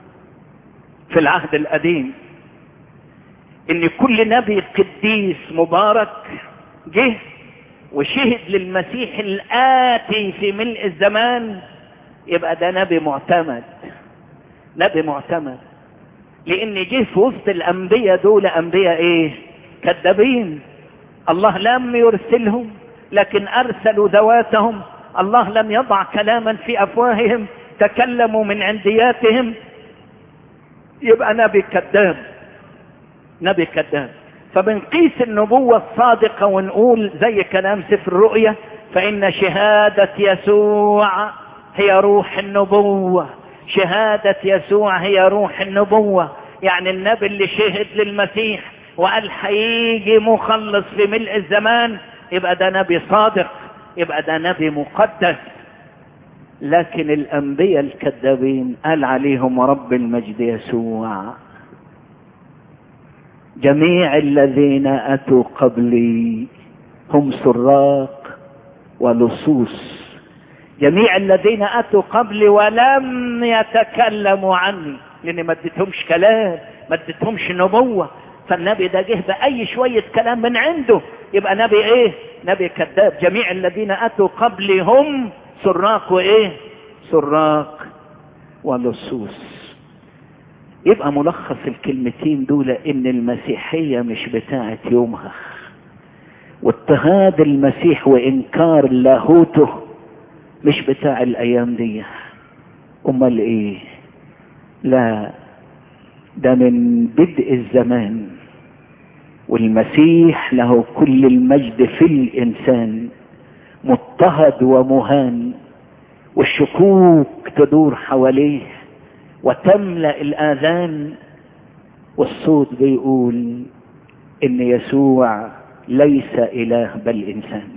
في العهد القديم ان كل نبي قديس مبارك جه وشهد للمسيح الآتي في ملء الزمان يبقى ده نبي معتمد نبي معتمد لان جه في وسط الانبياء دول انبياء ايه كذابين الله لم يرسلهم لكن ارسلوا ذواتهم الله لم يضع كلاما في افواههم تكلموا من عندياتهم يبقى نبي كذاب نبي كذاب فبنقيس النبوة الصادقة ونقول زي كلام سفر الرؤيا فإن شهادة يسوع هي روح النبوة شهادة يسوع هي روح النبوة يعني النبي اللي شهد للمسيح وقال هيجي مخلص في ملء الزمان يبقى ده نبي صادق يبقى ده نبي مقدس لكن الأنبياء الكذابين قال عليهم رب المجد يسوع جميع الذين أتوا قبلي هم سراق ولصوص جميع الذين أتوا قبلي ولم يتكلموا عني لأني ما اديتهمش كلام ما اديتهمش نبوة فالنبي ده جه بأي شوية كلام من عنده يبقى نبي ايه نبي كذاب جميع الذين أتوا قبلي هم سراق وايه سراق ولصوص يبقى ملخص الكلمتين دول ان المسيحية مش بتاعت يومها واضطهاد المسيح وانكار لاهوته مش بتاع الايام دي امال ايه لا ده من بدء الزمان والمسيح له كل المجد في الانسان مضطهد ومهان والشكوك تدور حواليه وتملأ الآذان والصوت بيقول إن يسوع ليس إله بل إنسان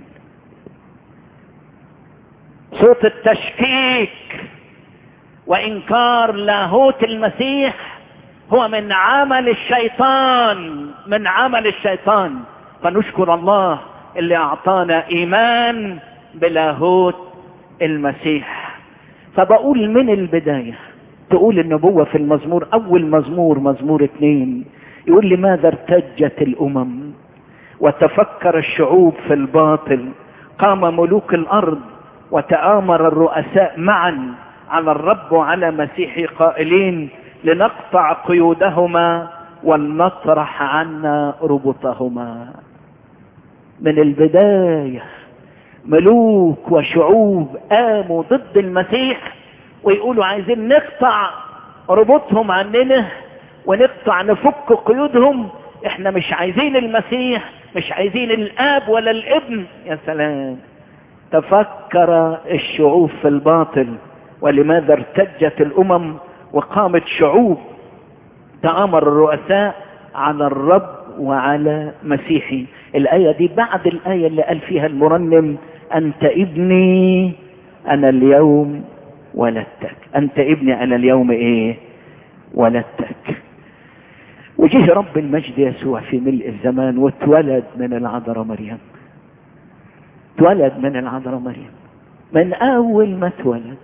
صوت التشكيك وإنكار لاهوت المسيح هو من عمل الشيطان من عمل الشيطان فنشكر الله اللي أعطانا إيمان بلاهوت المسيح فبقول من البداية تقول النبوة في المزمور أول مزمور مزمور اتنين يقول لماذا ارتجت الأمم وتفكر الشعوب في الباطل قام ملوك الأرض وتآمر الرؤساء معا على الرب وعلى مسيحه قائلين لنقطع قيودهما ولنطرح عنا ربطهما من البداية ملوك وشعوب قاموا ضد المسيح ويقولوا عايزين نقطع ربطهم عننا ونقطع نفك قيودهم احنا مش عايزين المسيح مش عايزين الاب ولا الابن يا سلام تفكر الشعوب في الباطل ولماذا ارتجت الامم وقامت شعوب تآمر الرؤساء على الرب وعلى مسيحي الآية دي بعد الآية اللي قال فيها المرنم أنت ابني أنا اليوم ولدتك أنت ابني أنا اليوم إيه ولدتك وجه رب المجد يسوع في ملء الزمان واتولد من العذراء مريم اتولد من العذراء مريم من أول ما اتولد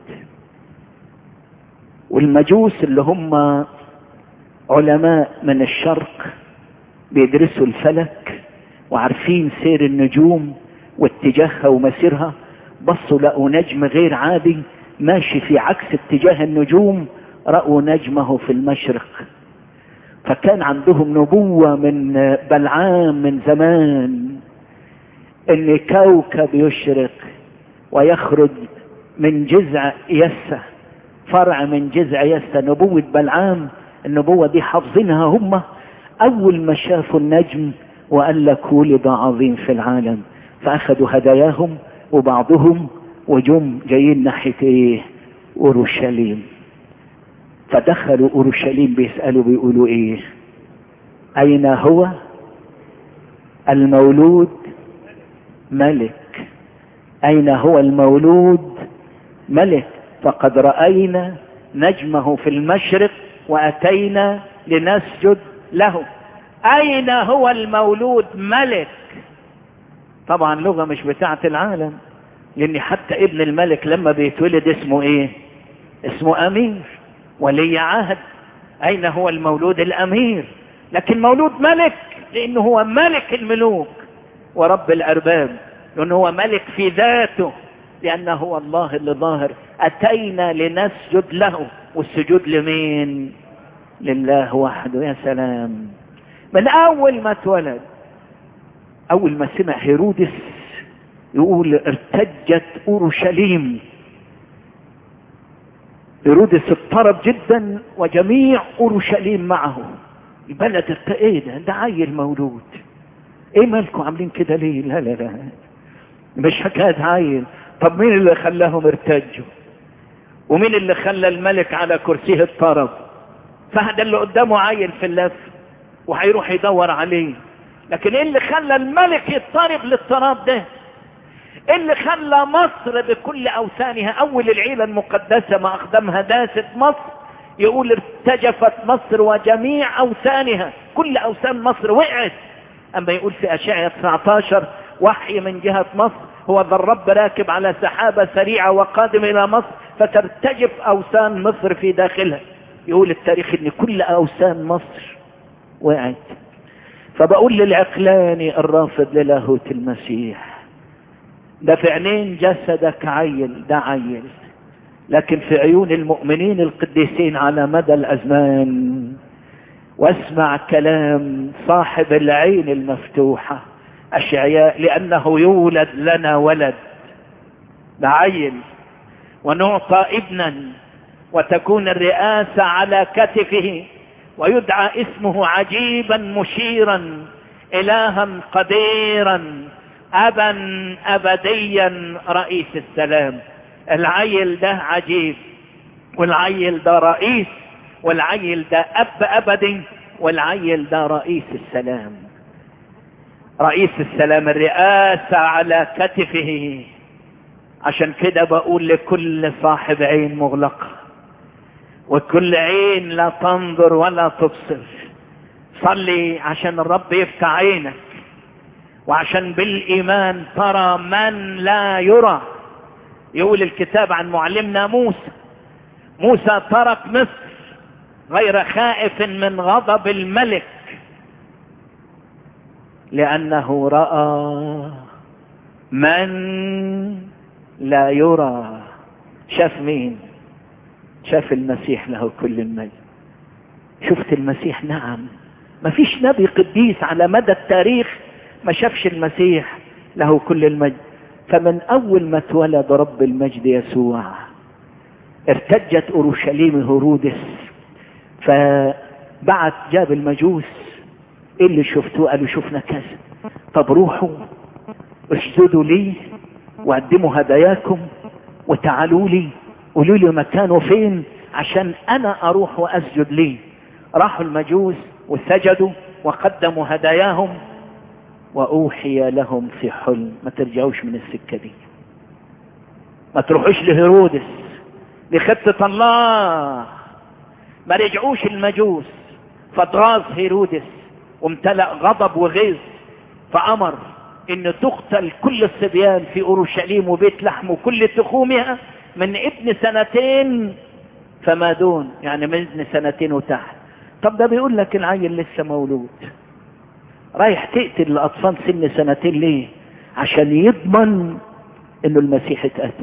والمجوس اللي هم علماء من الشرق بيدرسوا الفلك وعارفين سير النجوم واتجاهها ومسيرها بصوا لقوا نجم غير عادي ماشي في عكس اتجاه النجوم رأوا نجمه في المشرق فكان عندهم نبوة من بلعام من زمان ان كوكب يشرق ويخرج من جذع يسه فرع من جذع يسه نبوة بلعام النبوة دي حافظينها هم اول ما شافوا النجم وقال لك ولد عظيم في العالم فاخذوا هداياهم وبعضهم وجم جايين ناحية ايه اورشليم فدخلوا اورشليم بيسألوا بيقولوا ايه اين هو المولود ملك اين هو المولود ملك فقد رأينا نجمه في المشرق واتينا لنسجد له اين هو المولود ملك طبعا لغة مش بتاعت العالم لان حتى ابن الملك لما بيتولد اسمه ايه اسمه امير ولي عهد اين هو المولود الامير لكن مولود ملك لانه هو ملك الملوك ورب الارباب لانه هو ملك في ذاته لانه هو الله اللي ظاهر اتينا لنسجد له والسجود لمين لله وحده يا سلام من اول ما اتولد اول ما سمع هيرودس يقول ارتجت اورشليم هيرودس اضطرب جدا وجميع اورشليم معه البلد ايه ده ده عيل مولود ايه مالكم عاملين كده ليه لا لا لا مش حكايه عيل طب مين اللي خلاهم ارتجوا ومين اللي خلى الملك على كرسيه اضطرب فهذا اللي قدامه عيل في اللف وهيروح يدور عليه لكن ايه اللي خلى الملك يضطرب للاضطراب ده ايه اللي خلى مصر بكل اوثانها اول العيله المقدسه ما اقدمها داست مصر يقول ارتجفت مصر وجميع اوثانها كل اوثان مصر وقعت اما يقول في اشعياء 19 وحي من جهه مصر هو ذا الرب راكب على سحابه سريعه وقادم الى مصر فترتجف اوثان مصر في داخلها يقول التاريخ ان كل اوثان مصر وقعت فبقول للعقلاني الرافض للاهوت المسيح ده في عينين جسدك عيل ده عيل لكن في عيون المؤمنين القديسين على مدى الازمان واسمع كلام صاحب العين المفتوحة اشعياء لانه يولد لنا ولد ده عيل ونعطى ابنا وتكون الرئاسة على كتفه ويدعى اسمه عجيبا مشيرا الها قديرا ابا ابديا رئيس السلام العيل ده عجيب والعيل ده رئيس والعيل ده اب ابدي والعيل ده رئيس السلام رئيس السلام الرئاسة على كتفه عشان كده بقول لكل صاحب عين مغلقة وكل عين لا تنظر ولا تبصر صلي عشان الرب يفتح عينك وعشان بالإيمان ترى من لا يرى يقول الكتاب عن معلمنا موسى موسى ترك مصر غير خائف من غضب الملك لأنه رأى من لا يرى شاف مين شاف المسيح له كل المجد شفت المسيح نعم ما فيش نبي قديس على مدى التاريخ ما شافش المسيح له كل المجد فمن أول ما اتولد رب المجد يسوع ارتجت أورشليم هرودس فبعت جاب المجوس ايه اللي شفتوه قالوا شفنا كذا طب روحوا اسجدوا لي وقدموا هداياكم وتعالوا لي قولوا لي مكانه فين عشان انا اروح واسجد ليه راحوا المجوس وسجدوا وقدموا هداياهم واوحي لهم في حلم ما ترجعوش من السكه دي ما تروحوش لهيرودس دي خطه الله ما رجعوش المجوس فاتغاظ هيرودس وامتلأ غضب وغيظ فأمر ان تقتل كل الصبيان في اورشليم وبيت لحم وكل تخومها من ابن سنتين فما دون يعني من ابن سنتين وتحت طب ده بيقول لك العيل لسه مولود رايح تقتل الاطفال سن سنتين ليه عشان يضمن انه المسيح اتقتل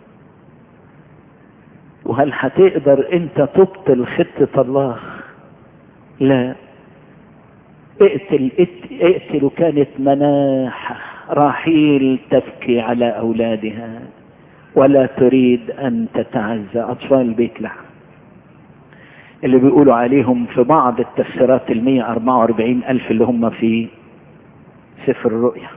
وهل هتقدر انت تبطل خطة الله لا اقتل اقتل وكانت مناحة راحيل تبكي على اولادها ولا تريد ان تتعزى اطفال بيت لحم اللي بيقولوا عليهم في بعض التفسيرات المية اربعة واربعين الف اللي هم في سفر الرؤيا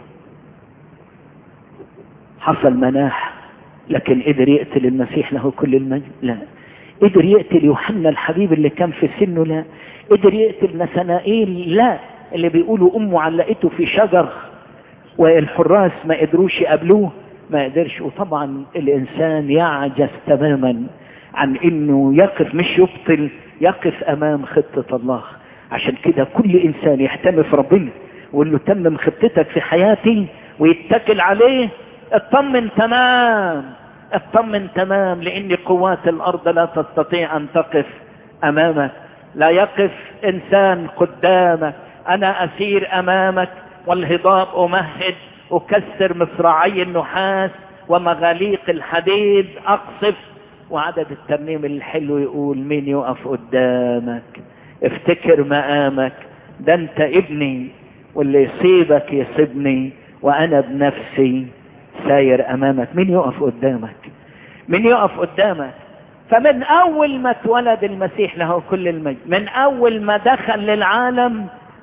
حصل مناحة لكن قدر يقتل المسيح له كل المجد لا قدر يقتل يوحنا الحبيب اللي كان في سنه لا قدر يقتل نثنائيل لا اللي بيقولوا امه علقته في شجر والحراس ما قدروش يقابلوه ما قدرش وطبعا الانسان يعجز تماما عن انه يقف مش يبطل يقف امام خطة الله عشان كده كل انسان يحتمي في ربنا ويقول له تمم خطتك في حياتي ويتكل عليه اطمن تمام اطمن تمام لان قوات الارض لا تستطيع ان تقف امامك لا يقف انسان قدامك انا اسير امامك والهضاب امهد اكسر مصراعي النحاس ومغاليق الحديد اقصف وعدد الترنيم الحلو يقول مين يقف قدامك افتكر مقامك ده انت ابني واللي يصيبك يصيبني وانا بنفسي ساير امامك مين يقف قدامك مين يقف قدامك فمن اول ما اتولد المسيح له كل المجد من اول ما دخل للعالم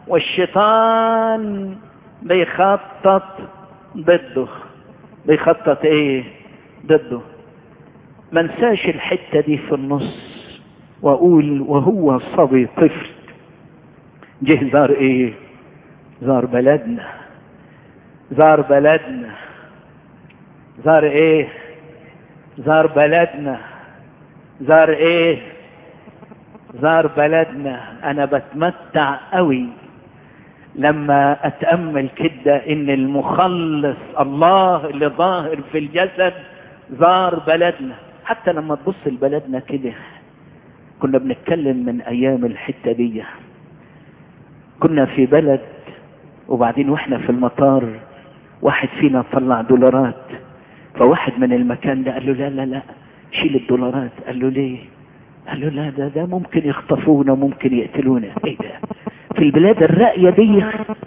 والشيطان بيخطط ضده بيخطط ايه ضده ما انساش الحتة دي في النص واقول وهو صبي طفل جه زار ايه زار بلدنا زار بلدنا زار ايه زار بلدنا زار ايه زار بلدنا انا بتمتع قوي لما اتأمل كده ان المخلص الله اللي ظاهر في الجسد زار بلدنا حتى لما تبص لبلدنا كده كنا بنتكلم من ايام الحتة دي كنا في بلد وبعدين واحنا في المطار واحد فينا طلع دولارات فواحد من المكان ده قال له لا لا لا شيل الدولارات قال له ليه قال له لا ده ده ممكن يخطفونا ممكن يقتلونا ايه ده في البلاد الراقية دي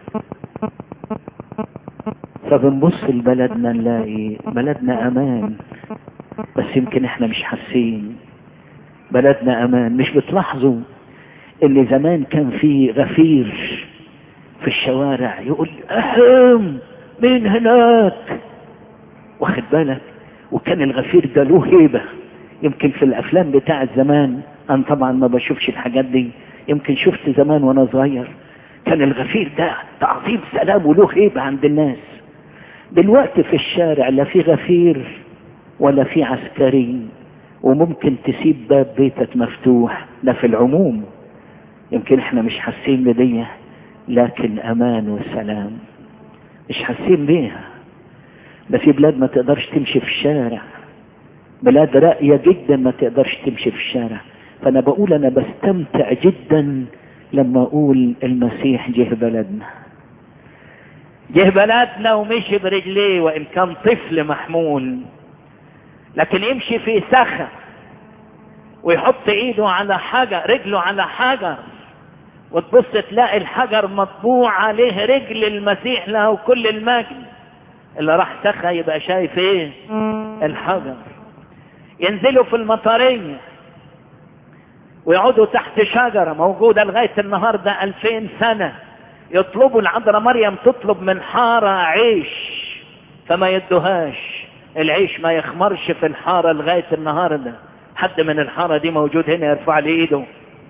فبنبص لبلدنا نلاقي بلدنا امان بس يمكن احنا مش حاسين بلدنا امان مش بتلاحظوا ان زمان كان في غفير في الشوارع يقول اهم مين هناك واخد بالك وكان الغفير ده له هيبة يمكن في الافلام بتاع زمان انا طبعا ما بشوفش الحاجات دي يمكن شفت زمان وانا صغير كان الغفير ده تعظيم سلام وله هيبة عند الناس دلوقتي في الشارع لا في غفير ولا في عسكري وممكن تسيب باب بيتك مفتوح ده في العموم يمكن احنا مش حاسين بديه لكن امان وسلام مش حاسين بيها ده في بلاد ما تقدرش تمشي في الشارع بلاد راقية جدا ما تقدرش تمشي في الشارع فانا بقول انا بستمتع جدا لما اقول المسيح جه بلدنا جه بلدنا ومشي برجليه وان كان طفل محمول لكن يمشي في سخة ويحط ايده على حجر رجله على حجر وتبص تلاقي الحجر مطبوع عليه رجل المسيح له كل المجد اللي راح سخة يبقى شايف ايه الحجر ينزلوا في المطرية ويقعدوا تحت شجرة موجودة لغاية النهاردة ألفين سنة يطلبوا العذراء مريم تطلب من حارة عيش فما يدوهاش العيش ما يخمرش في الحارة لغاية النهاردة حد من الحارة دي موجود هنا يرفع لي ايده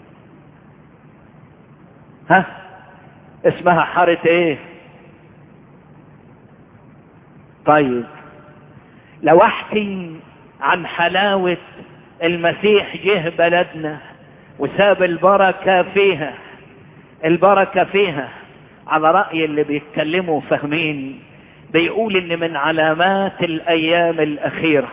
ها اسمها حارة ايه طيب لو احكي عن حلاوة المسيح جه بلدنا وساب البركة فيها البركة فيها على رأي اللي بيتكلموا فاهمين بيقول ان من علامات الايام الاخيرة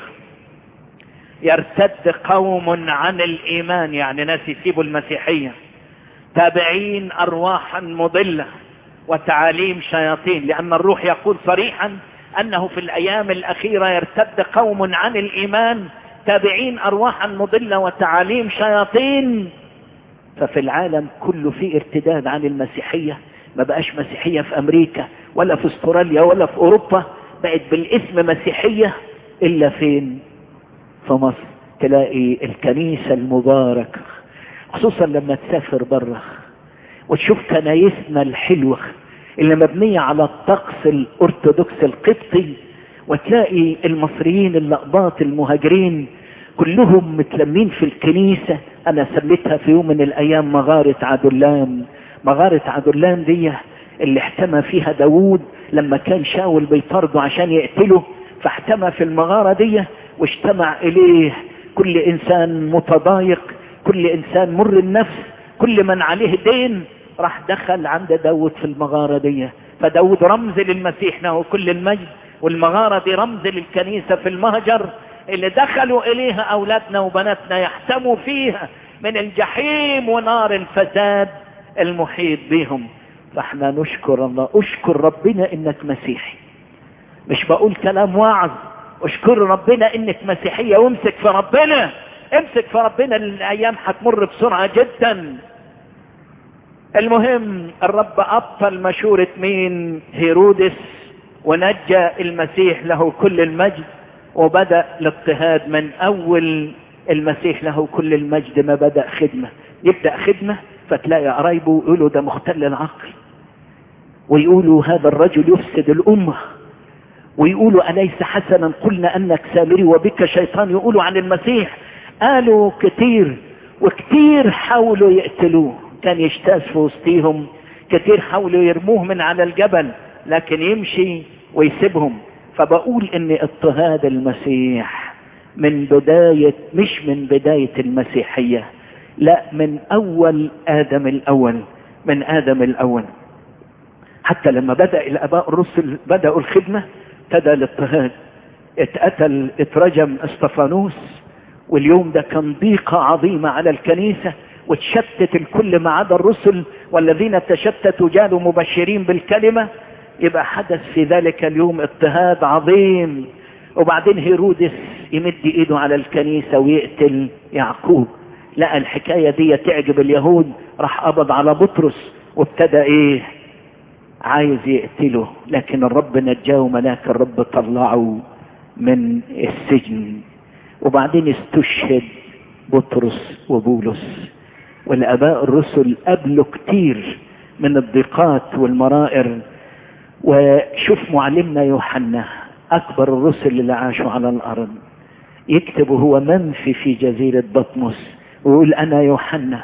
يرتد قوم عن الايمان يعني ناس يسيبوا المسيحية تابعين ارواحا مضلة وتعاليم شياطين لان الروح يقول صريحا انه في الايام الاخيرة يرتد قوم عن الايمان تابعين ارواحا مضلة وتعاليم شياطين ففي العالم كله في ارتداد عن المسيحية ما بقاش مسيحية في امريكا ولا في استراليا ولا في اوروبا بقت بالاسم مسيحية الا فين في مصر تلاقي الكنيسة المباركة خصوصا لما تسافر بره وتشوف كنايسنا الحلوة اللي مبنية على الطقس الارثوذكس القبطي وتلاقي المصريين اللقباط المهاجرين كلهم متلمين في الكنيسة انا سميتها في يوم من الايام مغارة عدلام مغارة عدلام دي اللي احتمى فيها داوود لما كان شاول بيطارده عشان يقتله فاحتمى في المغارة دي واجتمع اليه كل انسان متضايق كل انسان مر النفس كل من عليه دين راح دخل عند داود في المغارة دي فداود رمز للمسيح له كل المجد والمغارة دي رمز للكنيسة في المهجر اللي دخلوا اليها اولادنا وبناتنا يحتموا فيها من الجحيم ونار الفساد المحيط بهم فاحنا نشكر الله اشكر ربنا انك مسيحي مش بقول كلام وعظ اشكر ربنا انك مسيحية وامسك في ربنا امسك في ربنا الايام هتمر بسرعة جدا المهم الرب ابطل مشورة مين هيرودس ونجى المسيح له كل المجد وبدأ الاضطهاد من اول المسيح له كل المجد ما بدأ خدمة يبدأ خدمة فتلاقي قرايبه يقولوا ده مختل العقل ويقولوا هذا الرجل يفسد الأمة ويقولوا أليس حسنا قلنا أنك سامري وبك شيطان يقولوا عن المسيح قالوا كتير وكتير حاولوا يقتلوه كان يجتاز في وسطيهم كتير حاولوا يرموه من على الجبل لكن يمشي ويسيبهم فبقول ان اضطهاد المسيح من بداية مش من بداية المسيحية لا من اول ادم الاول من ادم الاول حتى لما بدأ الاباء الرسل بدأوا الخدمة ابتدى الاضطهاد اتقتل اترجم استفانوس واليوم ده كان ضيقة عظيمة على الكنيسة وتشتت الكل ما عدا الرسل والذين تشتتوا جالوا مبشرين بالكلمة يبقى حدث في ذلك اليوم اضطهاد عظيم وبعدين هيرودس يمد ايده على الكنيسة ويقتل يعقوب لقى الحكاية دي تعجب اليهود راح قبض على بطرس وابتدى ايه عايز يقتله لكن الرب نجاه وملاك الرب طلعه من السجن وبعدين استشهد بطرس وبولس والاباء الرسل قابلوا كتير من الضيقات والمرائر وشوف معلمنا يوحنا اكبر الرسل اللي عاشوا على الارض يكتب هو منفي في جزيرة بطمس ويقول انا يوحنا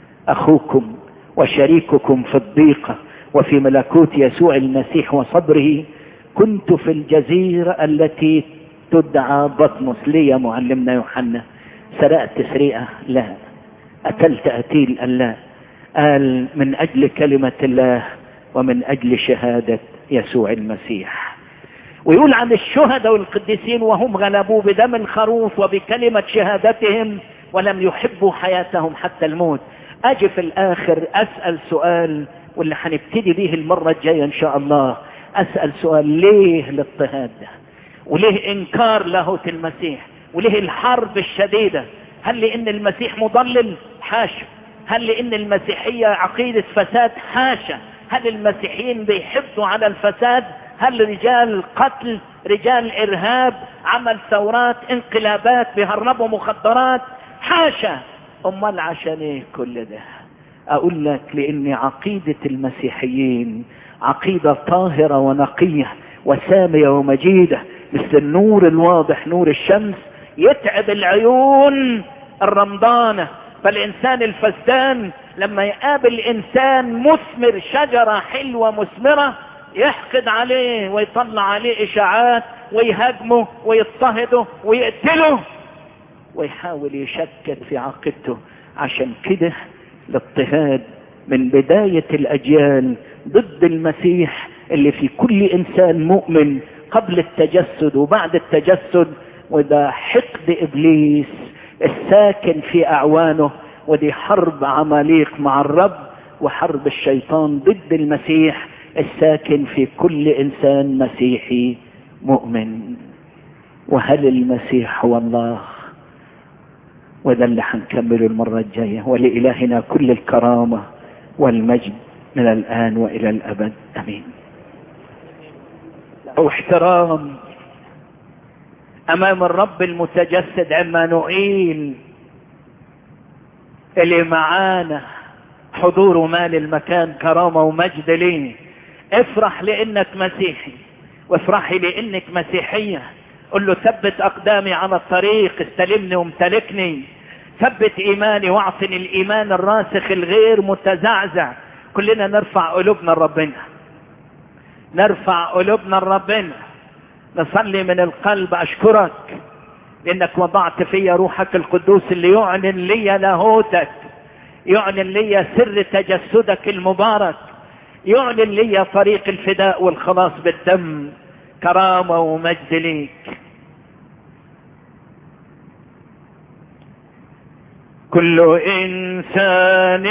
اخوكم وشريككم في الضيقة وفي ملكوت يسوع المسيح وصبره كنت في الجزيرة التي تدعى بطمس ليه يا معلمنا يوحنا سرقت سرقة لا أكلت أتيل لا قال من أجل كلمة الله ومن أجل شهادة يسوع المسيح ويقول عن الشهداء والقديسين وهم غلبوا بدم الخروف وبكلمة شهادتهم ولم يحبوا حياتهم حتى الموت أجي في الآخر أسأل سؤال واللي هنبتدي به المرة الجاية إن شاء الله أسأل سؤال ليه الاضطهاد ده وليه إنكار لاهوت المسيح وليه الحرب الشديدة هل لأن المسيح مضلل حاشا هل لأن المسيحية عقيدة فساد حاشا هل المسيحيين بيحبوا على الفساد هل رجال قتل رجال إرهاب عمل ثورات انقلابات بيهربوا مخدرات حاشا أمال عشان إيه كل ده أقول لك لأن عقيدة المسيحيين عقيدة طاهرة ونقية وسامية ومجيدة مثل النور الواضح نور الشمس يتعب العيون الرمضانة فالإنسان الفسدان لما يقابل إنسان مثمر شجرة حلوة مثمرة يحقد عليه ويطلع عليه إشاعات ويهاجمه ويضطهده ويقتله ويحاول يشكك في عقيدته عشان كده الاضطهاد من بداية الأجيال ضد المسيح اللي في كل إنسان مؤمن قبل التجسد وبعد التجسد وده حقد إبليس الساكن في أعوانه ودي حرب عماليق مع الرب وحرب الشيطان ضد المسيح الساكن في كل إنسان مسيحي مؤمن وهل المسيح هو الله وده اللي هنكمله المرة الجاية ولإلهنا كل الكرامة والمجد من الآن وإلى الأبد أمين أو احترام أمام الرب المتجسد عمانوئيل اللي معانا حضوره مال المكان كرامة ومجد ليه افرح لانك مسيحي وافرحي لانك مسيحية قل له ثبت اقدامي على الطريق استلمني وامتلكني ثبت ايماني واعطني الايمان الراسخ الغير متزعزع كلنا نرفع قلوبنا لربنا نرفع قلوبنا لربنا نصلي من القلب اشكرك لانك وضعت في روحك القدوس اللي يعلن لي لاهوتك يعلن لي سر تجسدك المبارك يعلن لي طريق الفداء والخلاص بالدم كرامة ومجد ليك كل إنسان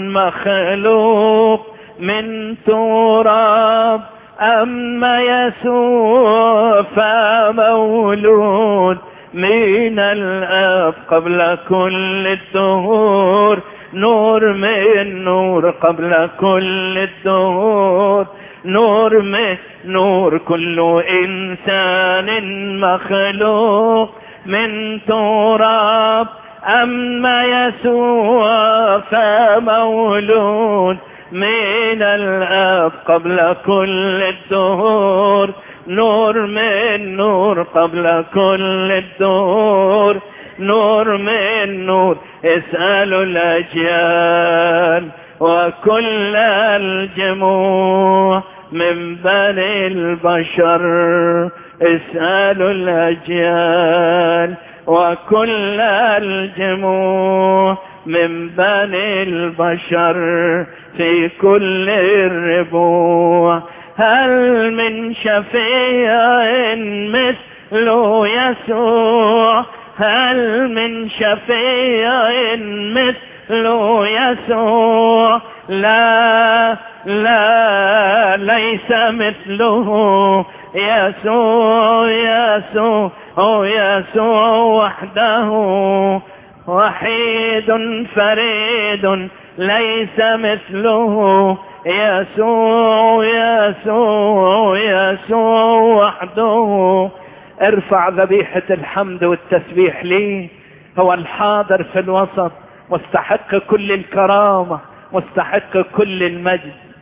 مخلوق من تراب أما يسوع فمولود من الآب قبل كل الدهور نور من نور قبل كل الدهور نور من نور كل إنسان مخلوق من تراب أما يسوع فمولود من الآب قبل كل الدهور نور من نور قبل كل الدهور نور من نور اسألوا الأجيال وكل الجموع من بني البشر اسألوا الأجيال وكل الجموع من بني البشر في كل الربوع هل من شفيع مثل يسوع هل من شفيع مثل يسوع لا لا ليس مثله يسوع يسوع يسوع وحده وحيد فريد ليس مثله يسوع يسوع يسوع وحده ارفع ذبيحة الحمد والتسبيح لي هو الحاضر في الوسط مستحق كل الكرامة مستحق كل المجد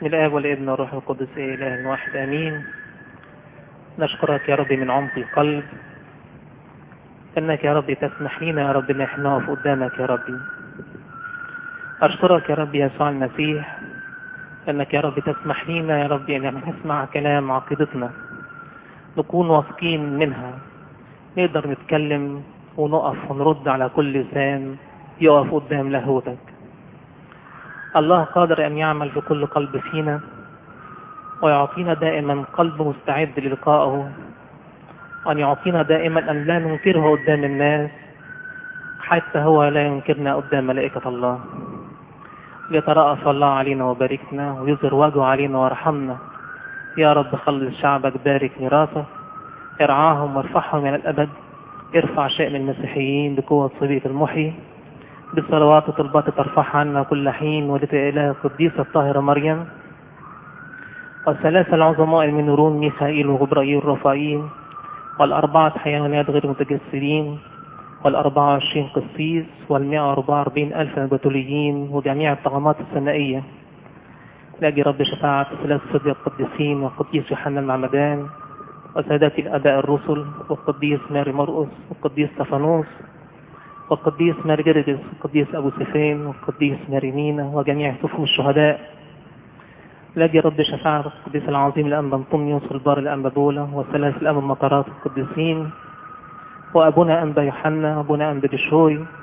الآب والابن والروح القدس إله واحد آمين نشكرك يا رب من عمق القلب أنك يا رب تسمح لنا يا رب أن احنا نقف قدامك يا ربي أشكرك يا رب يسوع المسيح أنك يا رب تسمح لنا يا رب أن نسمع كلام عقيدتنا نكون واثقين منها نقدر نتكلم ونقف ونرد على كل لسان يقف قدام لاهوتك الله قادر أن يعمل في كل قلب فينا ويعطينا دائما قلب مستعد للقائه وأن يعطينا دائما أن لا ننكره قدام الناس حتى هو لا ينكرنا قدام ملائكة الله ليترأف الله علينا وباركنا ويظهر وجهه علينا وارحمنا يا رب خلص شعبك بارك ميراثك ارعاهم وارفعهم من الأبد ارفع شأن المسيحيين بقوة صبية المحيي بالصلوات وطلبات ترفعها عنا كل حين ولدى إله القديسة الطاهرة مريم والثلاثة العظماء المنورون ميخائيل وغبرائيل ورفائيل والأربعة حيوانات غير متجسدين والأربعة وعشرين قسيس والمئة وأربعة وأربعين ألف بتوليين وجميع الطغمات السمائية لأجي رب شفاعة ثلاث صديق القديسين والقديس يوحنا المعمدان وسادات الآباء الرسل والقديس ماري مرقس والقديس stephanos والقديس ماري جرجس والقديس أبو سفين والقديس ماري مينا وجميع صفوف الشهداء لاجي رب شفاعة القديس العظيم الأنبا أنطونيوس والبار الأنبا بولا والثلاث الأنبا المطارات القديسين وأبونا أنبا يوحنا وأبونا أنبا بشوي